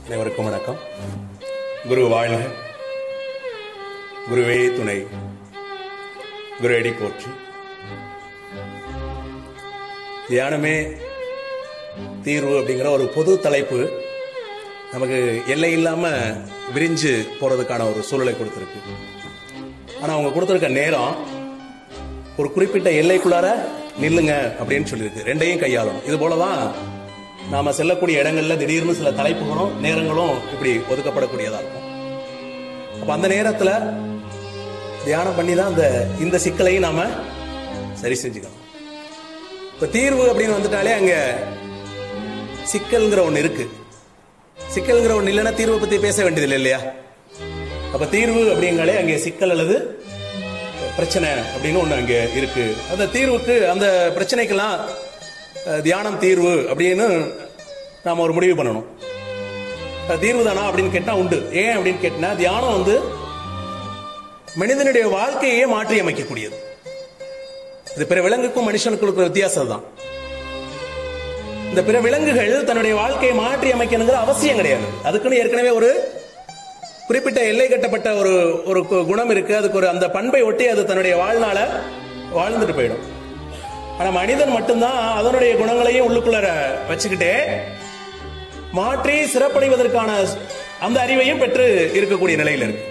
அனைவருக்கும் வணக்கம் குரு வாழ்க குருவே துணை குரு அடி போற்றி தியானமே தீர்வு அப்படிங்கிற ஒரு பொது தலைப்பு நமக்கு எல்லை இல்லாம விரிஞ்சு போறதுக்கான ஒரு சூழலை கொடுத்துருக்கு ஆனா அவங்க கொடுத்துருக்க நேரம் ஒரு குறிப்பிட்ட எல்லைக்குள்ளார நில்லுங்க அப்படின்னு சொல்லியிருக்கு ரெண்டையும் கையாளும் இது போலதான் நாம செல்லக்கூடிய இடங்கள்ல திடீர்னு சில தலைப்புகளும் நேரங்களும் இப்படி ஒதுக்கப்படக்கூடியதா இருக்கும் அப்ப அந்த நேரத்துல தியானம் பண்ணி தான் அந்த இந்த சிக்கலையும் நாம சரி செஞ்சுக்கணும் இப்ப தீர்வு அப்படின்னு வந்துட்டாலே அங்க சிக்கல்ங்கிற ஒண்ணு இருக்கு சிக்கல்ங்கிற ஒண்ணு இல்லைன்னா தீர்வை பத்தி பேச வேண்டியது இல்லையா அப்ப தீர்வு அப்படிங்காலே அங்கே சிக்கல் அல்லது பிரச்சனை அப்படின்னு ஒண்ணு அங்க இருக்கு அந்த தீர்வுக்கு அந்த பிரச்சனைக்கெல்லாம் அஹ், தியானம் தீர்வு அப்படின்னு நாம ஒரு முடிவு பண்ணணும் அது தீர்வு தானா அப்படின்னு கேட்டா உண்டு ஏன் அப்படின்னு கேட்டினா தியானம் வந்து மனிதனுடைய வாழ்க்கையே மாற்றி அமைக்கக்கூடியது இது பிற விலங்குக்கும் மனுஷனுக்கும் இருக்கிற வித்தியாசம் தான் இந்த பிற விலங்குகள் தன்னுடைய வாழ்க்கையை மாற்றி அமைக்கணுங்கிற அவசியம் கிடையாது அதுக்குன்னு ஏற்கனவே ஒரு குறிப்பிட்ட எல்லை கட்டப்பட்ட ஒரு ஒரு கு- குணம் இருக்கு அதுக்கு ஒரு அந்த பண்பை ஒட்டி அது தன்னுடைய வாழ்நாள வாழ்ந்துட்டு போயிடும் ஆனா மனிதன் மட்டும்தான் அதனுடைய குணங்களையும் உள்ளுக்குள்ள வச்சுக்கிட்டே மாற்றி சிறப்படைவதற்கான அந்த அறிவையும் பெற்று இருக்கக்கூடிய நிலையில இருக்கு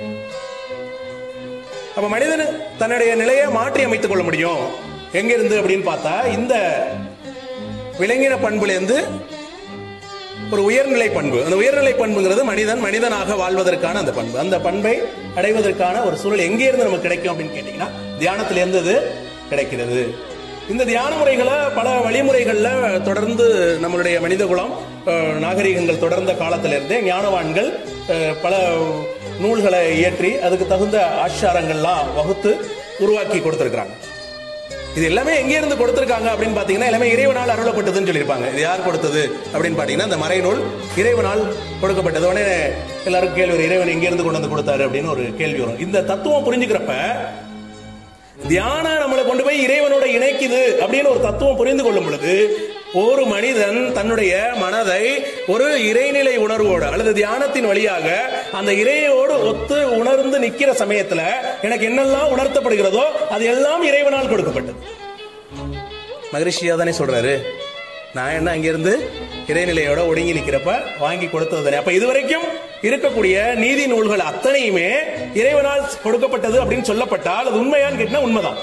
அப்ப மனிதன் தன்னுடைய நிலையை மாற்றி அமைத்துக் கொள்ள முடியும் எங்க இருந்து அப்படின்னு பார்த்தா இந்த விலங்கின பண்புல இருந்து ஒரு உயர்நிலை பண்பு அந்த உயர்நிலை பண்புங்கிறது மனிதன் மனிதனாக வாழ்வதற்கான அந்த பண்பு அந்த பண்பை அடைவதற்கான ஒரு சூழல் எங்கே இருந்து நமக்கு கிடைக்கும் அப்படின்னு கேட்டீங்கன்னா தியானத்துல இருந்து அது கிடைக்கிறது இந்த தியான முறைகளை பல வழிமுறைகள்ல தொடர்ந்து நம்மளுடைய மனித குலம் அஹ், நாகரிகங்கள் தொடர்ந்த காலத்துல இருந்தே ஞானவான்கள் அஹ், பல நூல்களை இயற்றி அதுக்கு தகுந்த ஆச்சாரங்கள்லாம் வகுத்து உருவாக்கி கொடுத்திருக்கிறாங்க இது எல்லாமே எங்கே இருந்து கொடுத்திருக்காங்க அப்படின்னு பாத்தீங்கன்னா எல்லாமே இறைவனால் அருளப்பட்டதுன்னு சொல்லியிருப்பாங்க இது யார் கொடுத்தது அப்படின்னு பாத்தீங்கன்னா இந்த மறைநூல் இறைவனால் கொடுக்கப்பட்டது உடனே எல்லாருக்கும் கேள்வி வரும், இறைவன் எங்க இருந்து கொண்டு வந்து கொடுத்தாரு அப்படின்னு ஒரு கேள்வி வரும் இந்த தத்துவம் புரிஞ்சுக்கிறப்ப தியானம் நம்மளை கொண்டு போய் இறைவனோட இணைக்குது அப்படின்னு ஒரு தத்துவம் புரிந்து கொள்ளும் பொழுது ஒரு மனிதன் தன்னுடைய மனதை ஒரு இறைநிலை உணர்வோடு அல்லது தியானத்தின் வழியாக அந்த இறையோடு ஒத்து உணர்ந்து நிக்கிற சமயத்துல எனக்கு என்னெல்லாம் உணர்த்தப்படுகிறதோ அது எல்லாம் இறைவனால் கொடுக்கப்பட்டது மகரிஷியா தானே சொல்றாரு நான் என்ன அங்கிருந்து இறைநிலையோட ஒடுங்கி நிக்கிறப்ப வாங்கி கொடுத்தது தானே அப்ப இதுவரைக்கும் இருக்கக்கூடிய நீதி நூல்கள் அத்தனையுமே இறைவனால் கொடுக்கப்பட்டது அப்படின்னு சொல்லப்பட்டால் அது உண்மையான்னு கேட்டினா உண்மைதான்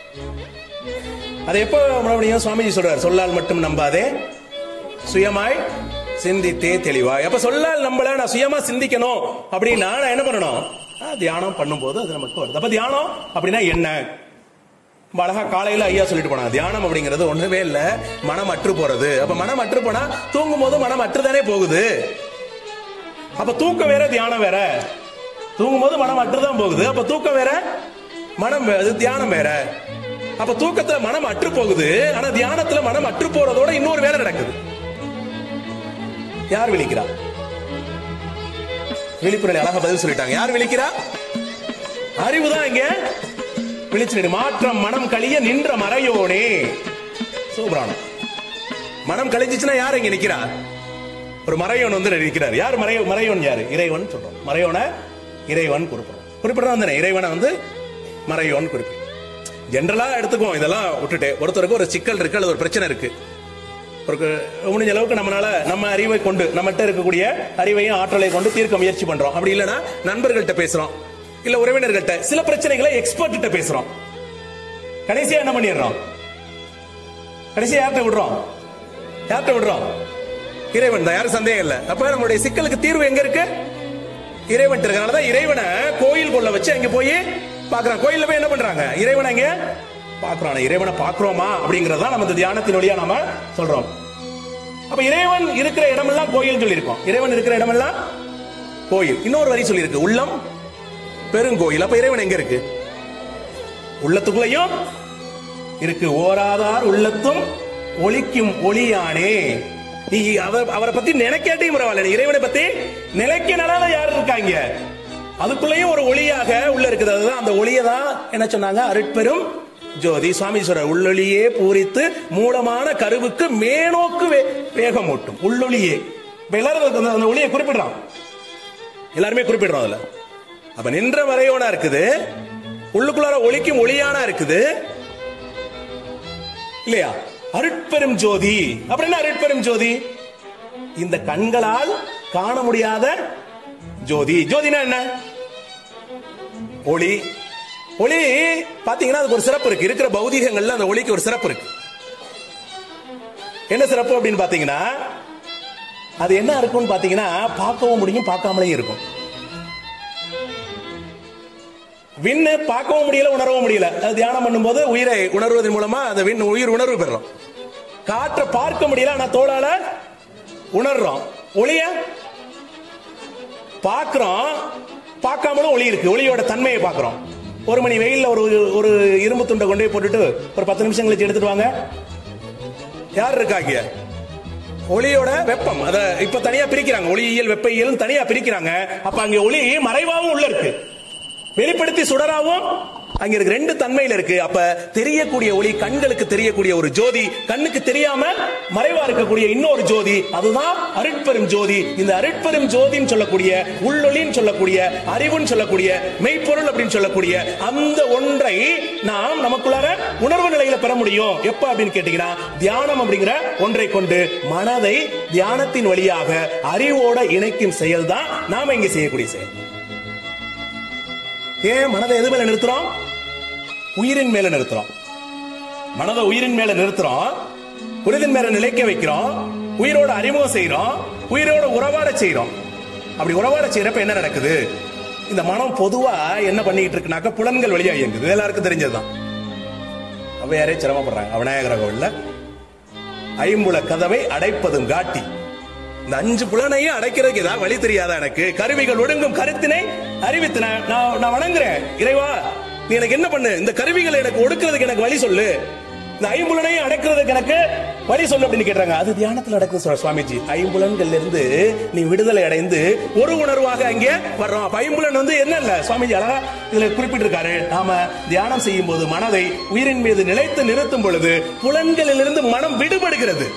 அதை எப்போ மறுபடியும் சுவாமிஜி சொல்றாரு சொல்லால் மட்டும் நம்பாதே சுயமாய் சிந்தித்தே தெளிவாய் அப்ப சொல்லால் நம்பல நான் சுயமா சிந்திக்கணும் அப்படின்னா நான் என்ன பண்ணணும் ஆ, தியானம் பண்ணும்போது அது நமக்கு வருது அப்ப தியானம் அப்படின்னா என்ன ரொம்ப அழகா காலையில ஐயா சொல்லிட்டு போனாங்க தியானம் அப்படிங்கிறது ஒண்ணுமே இல்ல மனம் அற்று போறது அப்ப மனம் அற்று போனா தூங்கும் போது மனம் அற்றுதானே போகுது அப்ப தூக்கம் வேற தியானம் வேற தூங்கும் போது மனம் அற்றுதான் போகுது அப்ப தூக்கம் வேற மனம் வே- அது தியானம் வேற அப்ப தூக்கத்துல மனம் அற்று போகுது ஆனா தியானத்துல மனம் அற்று போறதோட இன்னொரு வேலை நடக்குது யார் விழிக்கிறா விழிப்புணர்வு அழகா பதில் சொல்லிட்டாங்க யார் விழிக்கிறா அறிவுதான் இங்க விழிச்சு மாற்றம் மனம் கழிய நின்ற மறையோனே சூப்பரானம் மனம் கழிஞ்சிச்சுன்னா யார் இங்க நிக்கிறா ஒரு மறையோன் வந்து நிற்கிறார் யார் மறைய மறையோன் யாரு இறைவன் சொல்றோம் மறையோன இறைவன் குறிப்பிடுறோம் குறிப்பிடுறோம் தானே இறைவனை வந்து மறையோன் குறிப்பிடும் ஜென்ரலா எடுத்துக்குவோம் இதெல்லாம் விட்டுட்டு ஒருத்தருக்கு ஒரு சிக்கல் இருக்கு அல்லது ஒரு பிரச்சனை இருக்கு ஒரு முடிஞ்ச அளவுக்கு நம்மளால நம்ம அறிவை கொண்டு நம்மகிட்ட இருக்கக்கூடிய அறிவையும் ஆற்றலை கொண்டு தீர்க்க முயற்சி பண்றோம் அப்படி இல்லைன்னா நண்பர்கள்ட்ட பேசுறோம் இல்ல உறவினர்கள்ட்ட சில பிரச்சனைகளை எக்ஸ்பர்ட் கிட்ட பேசுறோம் கடைசியா என்ன பண்ணிடுறோம் கடைசியா யார்கிட்ட விடுறோம் யார்கிட்ட விடுறோம் இறைவன் தான் யாரும் சந்தேகம் இல்ல அப்ப நம்மளுடைய சிக்கலுக்கு தீர்வு எங்க இருக்கு இறைவன் இருக்கனாலதான் இறைவனை கோயில் கொள்ள வச்சு அங்க போய் பாக்குறான் கோயில்ல போய் என்ன பண்றாங்க இறைவனை அங்க பாக்குறான் இறைவனை பாக்குறோமா அப்படிங்கறத நம்ம இந்த தியானத்தின் வழியா நாம சொல்றோம் அப்ப இறைவன் இருக்கிற இடமெல்லாம் கோயில் சொல்லியிருக்கோம் இறைவன் இருக்கிற இடமெல்லாம் கோயில் இன்னொரு வரி சொல்லியிருக்கு உள்ளம் பெருங்கோயில் அப்ப இறைவன் எங்க இருக்கு உள்ளத்துக்குள்ளயும் இருக்கு ஓராதார் உள்ளத்தும் ஒளிக்கும் ஒளியானே நீ அவர் அவரை பத்தி நினைக்காட்டையும் பரவாயில்ல நீ இறைவனை பத்தி நினைக்க நடாத யார் இருக்காங்க அதுக்குள்ளேயும் ஒரு ஒளியாக உள்ள இருக்குது அதுதான் அந்த ஒளியை தான் என்ன சொன்னாங்க அருட்பெரும் ஜோதி சுவாமி சொல்றார் உள்ளொளியே பூரித்து மூலமான கருவுக்கு மேனோக்கு வே- வேகமூட்டும் உள்ளொளியே இப்ப எல்லாரும் அந்த- அந்த ஒளியை குறிப்பிடுறான் எல்லாருமே குறிப்பிடுறோம் அதுல அப்ப நின்ற மறையோனா இருக்குது உள்ளுக்குள்ளார ஒளிக்கும் ஒளியானா இருக்குது இல்லையா அருட்பெரும் ஜோதி அப்படின்னா அருட்பெரும் ஜோதி இந்த கண்களால் காண முடியாத ஜோதி ஜோதினா என்ன ஒளி ஒளி பாத்தீங்கன்னா அதுக்கு ஒரு சிறப்பு இருக்கு இருக்கிற பௌதீகங்கள்ல அந்த ஒளிக்கு ஒரு சிறப்பு இருக்கு என்ன சிறப்பு அப்படின்னு பாத்தீங்கன்னா அது என்ன இருக்கும்னு பாத்தீங்கன்னா பார்க்கவும் முடியும் பார்க்காமலேயும் இருக்கும் விண்ணு பார்க்கவும் முடியல உணரவும் முடியல அது தியானம் பண்ணும்போது உயிரை உணர்வதன் மூலமா அந்த விண் உயிர் உணர்வு பெறுறோம் காற்றை பார்க்க முடியல ஆனா தோளால உணர்றோம் ஒளிய பார்க்கிறோம் பார்க்காமலும் ஒளி இருக்கு ஒளியோட தன்மையை பார்க்கிறோம் ஒரு மணி வெயில்ல ஒரு ஒரு இரும்பு துண்டை கொண்டு போய் போட்டுட்டு ஒரு பத்து நிமிஷம் கழிச்சு எடுத்துட்டு வாங்க யார் இருக்காங்க ஒளியோட வெப்பம் அத இப்ப தனியா பிரிக்கிறாங்க ஒளியியல் வெப்ப இயல் தனியா பிரிக்கிறாங்க அப்ப அங்க ஒளி மறைவாகவும் உள்ள இருக்கு வெளிப்படுத்தி சுடராவும் அங்க இருக்கு ரெண்டு தன்மையில இருக்கு அப்ப தெரியக்கூடிய ஒளி கண்களுக்கு தெரியக்கூடிய ஒரு ஜோதி கண்ணுக்கு தெரியாம மறைவா இருக்கக்கூடிய இன்னொரு ஜோதி அதுதான் அருட்பெரும் ஜோதி இந்த அருட்பெரும் ஜோதின்னு சொல்லக்கூடிய உள்ளொளின்னு சொல்லக்கூடிய அறிவுன்னு சொல்லக்கூடிய மெய்ப்பொருள் அப்படின்னு சொல்லக்கூடிய அந்த ஒன்றை நாம் நமக்குள்ளார உணர்வு நிலையில பெற முடியும் எப்ப அப்படின்னு கேட்டீங்கன்னா தியானம் அப்படிங்கிற ஒன்றை கொண்டு மனதை தியானத்தின் வழியாக அறிவோட இணைக்கும் செயல் தான் நாம இங்க செய்யக்கூடிய செயல் ஏன் மனதை எது மேல நிறுத்துறோம் உயிரின் மேல நிறுத்துறோம் மனதை உயிரின் மேல நிறுத்துறோம் உரிதின் மேல நிலைக்க வைக்கிறோம் உயிரோட அறிமுகம் செய்யறோம் உயிரோட உறவாட செய்யறோம் அப்படி உறவாட செய்யறப்ப என்ன நடக்குது இந்த மனம் பொதுவா என்ன பண்ணிட்டு இருக்குனாக்க புலன்கள் வழியா இயங்குது இது எல்லாருக்கும் தெரிஞ்சதுதான் அவ யாரே சிரமப்படுறாங்க அவநாயகர கோவில்ல ஐம்புல கதவை அடைப்பதும் காட்டி இந்த அஞ்சு புலனையும் அடைக்கிறதுக்கு ஏதாவது வழி தெரியாதா எனக்கு கருவிகள் ஒடுங்கும் கருத்தினை அறிவித்து நான் நான் நான் வணங்குறேன் இறைவா நீ எனக்கு என்ன பண்ணு இந்த கருவிகளை எனக்கு ஒடுக்கிறதுக்கு எனக்கு வழி சொல்லு இந்த ஐம்புலனையும் அடக்கிறதுக்கு எனக்கு வழி சொல்லு அப்படின்னு கேட்டாங்க அது தியானத்தில் நடக்குது சுவா- சுவாமிஜி ஐம்புலன்கள்ல இருந்து நீ விடுதலை அடைந்து ஒரு உணர்வாக அங்கே வர்றோம் அப்ப ஐம்புலன் வந்து என்ன இல்ல சுவாமிஜி அழகா இதுல குறிப்பிட்டிருக்காரு நாம தியானம் செய்யும் போது மனதை உயிரின் மீது நிலைத்து நிறுத்தும் பொழுது புலன்களிலிருந்து மனம் விடுபடுகிறது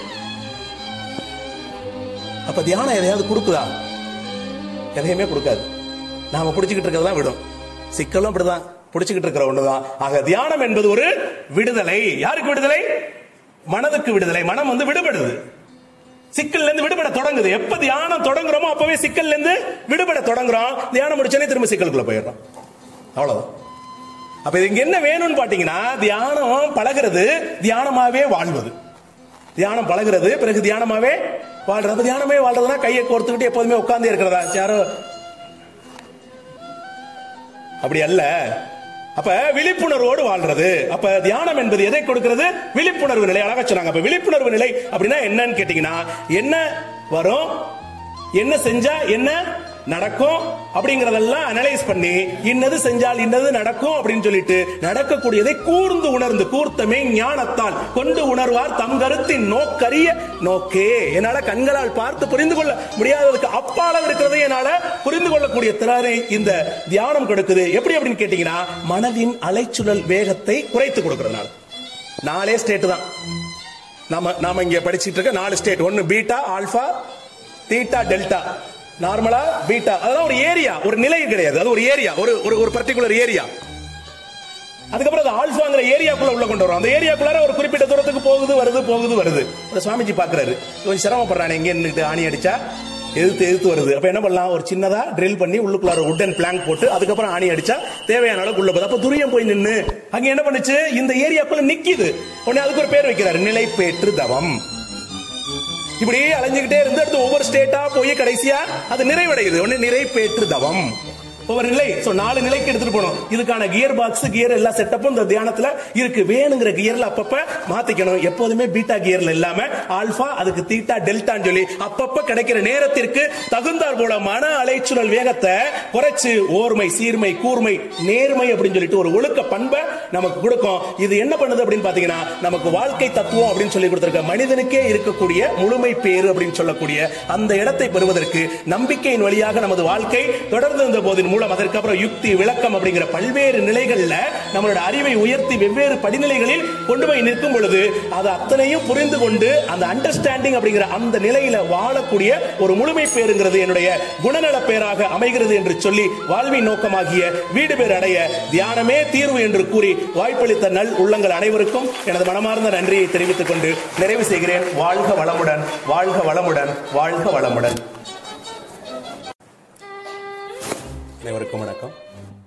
அப்ப தியானம் எதையாவது கொடுக்குதா எதையுமே கொடுக்காது நாம பிடிச்சுக்கிட்டு இருக்கிறதா விடும் சிக்கலும் அப்படிதான் பிடிச்சுக்கிட்டு இருக்கிற ஒண்ணுதான் ஆக தியானம் என்பது ஒரு விடுதலை யாருக்கு விடுதலை மனதுக்கு விடுதலை மனம் வந்து விடுபடுது சிக்கல்ல இருந்து விடுபட தொடங்குது எப்ப தியானம் தொடங்குறோமோ அப்பவே சிக்கல்ல இருந்து விடுபட தொடங்குறோம் தியானம் முடிச்சோனே திரும்ப சிக்கலுக்குள்ள போயிடுறோம் அவ்வளவுதான் அப்ப இது இங்க என்ன வேணும்னு பாத்தீங்கன்னா தியானம் பழகிறது தியானமாவே வாழ்வது தியானம் பழகிறது பிறகு தியானமாவே வாழ்றது அப்ப தியானமே வாழ்றதுன்னா கையை கோர்த்துக்கிட்டு எப்போதுமே உட்கார்ந்தே இருக்கிறதா யாரோ அப்படி அல்ல அப்ப விழிப்புணர்வோடு வாழ்றது அப்ப தியானம் என்பது எதை கொடுக்கிறது விழிப்புணர்வு நிலை அழகா சொன்னாங்க அப்ப விழிப்புணர்வு நிலை அப்படின்னா என்னன்னு கேட்டீங்கன்னா என்ன வரும் என்ன செஞ்சா என்ன நடக்கும் அப்படிங்கறதெல்லாம் அனலைஸ் பண்ணி இன்னது செஞ்சால் இன்னது நடக்கும் அப்படின்னு சொல்லிட்டு நடக்கக்கூடியதை கூர்ந்து உணர்ந்து கூர்த்தமே ஞானத்தால் கொண்டு உணர்வார் தம் கருத்தின் நோக்கரிய நோக்கே என்னால கண்களால் பார்த்து புரிந்து கொள்ள முடியாததுக்கு அப்பால இருக்கிறதை என்னால புரிந்து கொள்ளக்கூடிய திறனை இந்த தியானம் கொடுக்குது எப்படி அப்படின்னு கேட்டீங்கன்னா மனதின் அலைச்சுழல் வேகத்தை குறைத்து கொடுக்கறதுனால நாலே ஸ்டேட் தான் நாம நாம இங்க படிச்சிட்டு இருக்க நாலு ஸ்டேட் ஒன்னு பீட்டா ஆல்பா தீட்டா டெல்டா நார்மலா பீட்டா அதெல்லாம் ஒரு ஏரியா ஒரு நிலை கிடையாது அது ஒரு ஏரியா ஒரு ஒரு ஒரு பர்டிகுலர் ஏரியா அதுக்கப்புறம் அது ஆல்பாங்கிற ஏரியாக்குள்ள உள்ள கொண்டு வரும் அந்த ஏரியாக்குள்ளார ஒரு குறிப்பிட்ட தூரத்துக்கு போகுது வருது போகுது வருது அந்த சுவாமிஜி பாக்குறாரு கொஞ்சம் சிரமப்படுறானே எங்க நின்னுட்டு ஆணி அடிச்சா எதிர்த்து எதிர்த்து வருது அப்ப என்ன பண்ணலாம் ஒரு சின்னதா ட்ரில் பண்ணி உள்ளுக்குள்ளார உட்டன் பிளாங்க் போட்டு அதுக்கப்புறம் ஆணி அடிச்சா தேவையான அளவுக்கு உள்ள போகுது அப்ப துரியம் போய் நின்னு அங்க என்ன பண்ணுச்சு இந்த ஏரியாக்குள்ள நிக்குது உடனே அதுக்கு ஒரு பேர் வைக்கிறாரு நிலைப்பேற்று தவம் இப்படி அலைஞ்சுக்கிட்டே இருந்து அடுத்து ஒவ்வொரு ஸ்டேட்டா போய் கடைசியா அது நிறைவடையுது ஒன்னு நிறைப்பேற்று தவம் ஒவ்வொரு நிலை சோ நாலு நிலைக்கு எடுத்துட்டு போனோம் இதுக்கான கியர் பாக்ஸ் கியர் எல்லா செட்டப்பும் இந்த தியானத்துல இருக்கு வேணுங்கிற கியர்ல அப்பப்ப மாத்திக்கணும் எப்போதுமே பீட்டா கியர்ல இல்லாம ஆல்பா அதுக்கு தீட்டா டெல்டான்னு சொல்லி அப்பப்ப கிடைக்கிற நேரத்திற்கு தகுந்தார் போல மன அலைச்சுழல் வேகத்தை குறைச்சு ஓர்மை சீர்மை கூர்மை நேர்மை அப்படின்னு சொல்லிட்டு ஒரு ஒழுக்க பண்பை நமக்கு கொடுக்கும் இது என்ன பண்ணுது அப்படின்னு பாத்தீங்கன்னா நமக்கு வாழ்க்கை தத்துவம் அப்படின்னு சொல்லி கொடுத்திருக்க மனிதனுக்கே இருக்கக்கூடிய முழுமை பேரு அப்படின்னு சொல்லக்கூடிய அந்த இடத்தை பெறுவதற்கு நம்பிக்கையின் வழியாக நமது வாழ்க்கை தொடர்ந்து இருந்த போதின் மூலம் அதற்கப்புறம் யுக்தி விளக்கம் அப்படிங்கிற பல்வேறு நிலைகள்ல நம்மளோட அறிவை உயர்த்தி வெவ்வேறு படிநிலைகளில் கொண்டு போய் நிற்கும் பொழுது அது அத்தனையும் புரிந்து கொண்டு அந்த அண்டர்ஸ்டாண்டிங் அப்படிங்கிற அந்த நிலையில வாழக்கூடிய ஒரு முழுமை பேருங்கிறது என்னுடைய குணநல பேராக அமைகிறது என்று சொல்லி வாழ்வின் நோக்கமாகிய வீடு பேர் அடைய தியானமே தீர்வு என்று கூறி வாய்ப்பளித்த நல் உள்ளங்கள் அனைவருக்கும் எனது மனமார்ந்த நன்றியை தெரிவித்துக் கொண்டு நிறைவு செய்கிறேன் வாழ்க வளமுடன் வாழ்க வளமுடன் வாழ்க வளமுடன் அனைவருக்கும் வணக்கம்